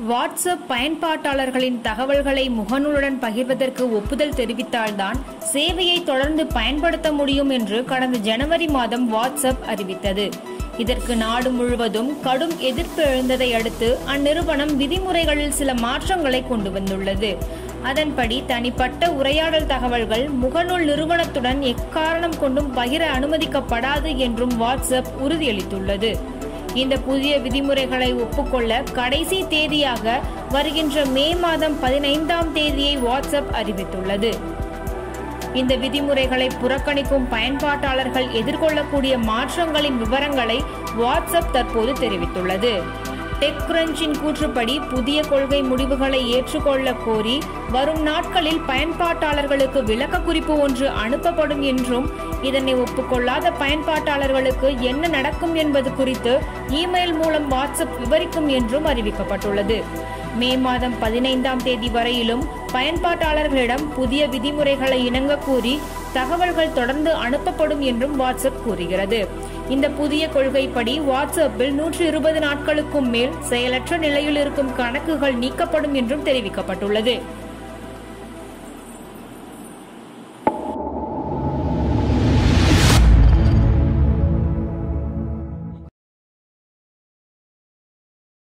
WhatsApp பயன்பாட்டாளர்களின் தகவல்களை முகநூலுடன் பகிர்வதற்கு ஒப்புதல் தெரிவித்தால்தான் சேவையை தொடர்ந்து பயன்படுத்த முடியும் என்று கடந்த ஜனவரி மாதம் வாட்ஸ்அப் அறிவித்தது இதற்கு நாடு முழுவதும் கடும் எதிர்ப்பு எழுந்ததை அடுத்து அந்நிறுவனம் விதிமுறைகளில் சில மாற்றங்களை கொண்டு வந்துள்ளது அதன்படி தனிப்பட்ட உரையாடல் தகவல்கள் முகநூல் நிறுவனத்துடன் எக்காரணம் கொண்டும் பகிர அனுமதிக்கப்படாது என்றும் வாட்ஸ்அப் உறுதியளித்துள்ளது இந்த புதிய விதிமுறைகளை ஒப்புக்கொள்ள கடைசி தேதியாக வருகின்ற மே மாதம் பதினைந்தாம் தேதியை வாட்ஸ்அப் அறிவித்துள்ளது இந்த விதிமுறைகளை புறக்கணிக்கும் பயன்பாட்டாளர்கள் எதிர்கொள்ளக்கூடிய மாற்றங்களின் விவரங்களை வாட்ஸ்அப் தற்போது தெரிவித்துள்ளது டெக் கிரன்ச்சின் கூற்றுப்படி புதிய கொள்கை முடிவுகளை ஏற்றுக்கொள்ள கோரி வரும் நாட்களில் பயன்பாட்டாளர்களுக்கு விளக்க குறிப்பு ஒன்று அனுப்பப்படும் என்றும் இதனை ஒப்புக்கொள்ளாத பயன்பாட்டாளர்களுக்கு என்ன நடக்கும் என்பது குறித்து இமெயில் மூலம் வாட்ஸ்அப் விவரிக்கும் என்றும் அறிவிக்கப்பட்டுள்ளது மே மாதம் பதினைந்தாம் தேதி வரையிலும் பயன்பாட்டாளர்களிடம் புதிய விதிமுறைகளை இணங்க கூறி தகவல்கள் தொடர்ந்து அனுப்பப்படும் என்றும் வாட்ஸ்அப் கூறுகிறது இந்த புதிய கொள்கைப்படி வாட்ஸ்அப்பில் நூற்றி இருபது நாட்களுக்கும் மேல் செயலற்ற நிலையில் இருக்கும் கணக்குகள் நீக்கப்படும் என்றும் தெரிவிக்கப்பட்டுள்ளது